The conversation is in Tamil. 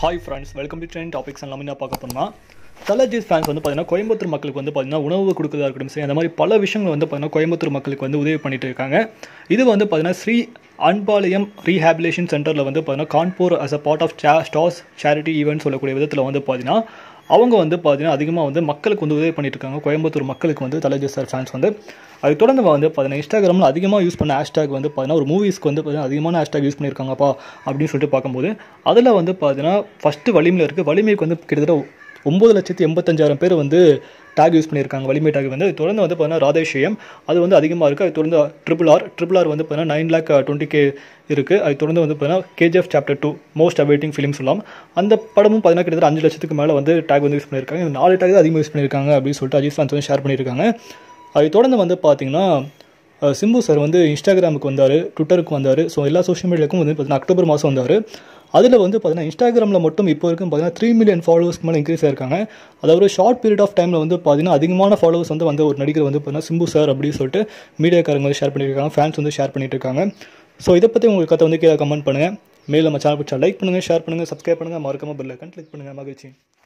hi friends welcome to train topics எல்லாம் என்ன பார்க்க போனால் தலஜிஸ் ஃபேன்ஸ் வந்து பார்த்தீங்கன்னா கோயம்புத்தூர் மக்களுக்கு வந்து பார்த்தீங்கன்னா உணவு கொடுக்குறதா இருக்கட்டும் சரி அந்த மாதிரி பல விஷயங்கள் வந்து பார்த்தீங்கன்னா கோயம்புத்தூர் மக்களுக்கு வந்து உதவி பண்ணிட்டு இருக்காங்க இது வந்து பார்த்தீங்கன்னா ஸ்ரீ அன்பாலயம் ரீஹாபிலேஷன் சென்டரில் வந்து பார்த்தீங்கன்னா Kanpur as a part of சே ஸ்டாஸ் சேரிட்டி ஈவெண்ட் சொல்லக்கூடிய விதத்தில் வந்து பார்த்தீங்கன்னா அவங்க வந்து பார்த்தீங்கன்னா அதிகமாக வந்து மக்களுக்கு வந்து உதவி பண்ணிட்டு இருக்காங்க கோயம்புத்தூர் மக்களுக்கு வந்து தலஜிஸ் சார் ஃபேன்ஸ் வந்து அது தொடர்ந்து வந்து பார்த்தீங்கன்னா இன்ஸ்டாகிராமில் அதிகமாக யூஸ் பண்ண ஹேஷ்டாக் வந்து பார்த்தீங்கன்னா ஒரு மூவிஸ்க்கு வந்து பார்த்தீங்கன்னா அதிகமான ஹேஷ்டாக் யூஸ் பண்ணியிருக்காங்கப்பா அப்படின்னு சொல்லிட்டு பார்க்கும்போது அதில் வந்து பார்த்தீங்கன்னா ஃபஸ்ட்டு வலிமையில் இருக்குது வலிமைக்கு வந்து கிட்டத்தட்ட ஒம்பது லட்சத்தி எண்பத்தஞ்சாயிரம் பேர் வந்து டேக் யூஸ் பண்ணியிருக்காங்க வலிமை டேக் வந்து அது தொடர்ந்து வந்து பார்த்தீங்கன்னா ராதேஷியம் அது வந்து அதிகமாக இருக்குது அது தொடர்ந்து ட்ரிபிள் ஆர் ட்ரிபிள் ஆர் வந்து பார்த்தீங்கன்னா நைன் லேக் டுவெண்ட்டி கே இருக்குது அது தொடர்ந்து வந்து பார்த்தீங்கன்னா KGF chapter two most awaiting film சொல்லலாம் அந்த படமும் பார்த்தீங்கன்னா கிட்டத்தட்ட அஞ்சு லட்சத்துக்கு மேலே வந்து டேக் வந்து யூஸ் பண்ணியிருக்காங்க இந்த நாலு டேக் தான் அதிகமாக யூஸ் பண்ணியிருக்காங்க அப்படின்னு சொல்லிட்டு அஜித் ஃபேன்ஸ் வந்து ஷேர் பண்ணியிருக்காங்க அதை தொடர்ந்து வந்து பார்த்தீங்கன்னா அஹ் சிம்பு சார் வந்து இன்ஸ்டாகிராமுக்கு வந்தார் ட்விட்டருக்கு வந்தார் ஸோ எல்லா சோஷியல் மீடியாவுக்கும் வந்து பார்த்தீங்கன்னா அக்டோபர் மாதம் வந்தார் அதில் வந்து பார்த்தீங்கன்னா இன்ஸ்டாகிராமில் மட்டும் இப்போ வரைக்கும் பார்த்தீங்கன்னா த்ரீ மில்லியன் ஃபாலோவர்ஸ்க்கு மேலே இன்க்ரீஸ் ஆயிருக்காங்க அதாவது ஷார்ட் பீரியட் ஆஃப் டைமில் வந்து பார்த்தீங்கன்னா அதிகமான ஃபாலோவர்ஸ் வந்து வந்து ஒரு நடிகர் வந்து பார்த்தீங்கன்னா சிம்பு சார் அப்படின்னு சொல்லிட்டு மீடியாக்காரங்க வந்து ஷேர் பண்ணியிருக்காங்க ஃபேன்ஸ் வந்து ஷேர் பண்ணிட்டு இருக்காங்க ஸோ இதை பற்றி உங்களுக்கு கதை வந்து கீழே கமெண்ட் பண்ணுங்கள் மேலும் நம்ம சேனல் பிடிச்சா லைக் பண்ணுங்கள் ஷேர் பண்ணுங்கள் சப்ஸ்கிரைப் பண்ணுங்கள் மறக்காம பெல் ஐக்கன் கிளிக் பண்ணுங்கள் மகிழ்ச்சி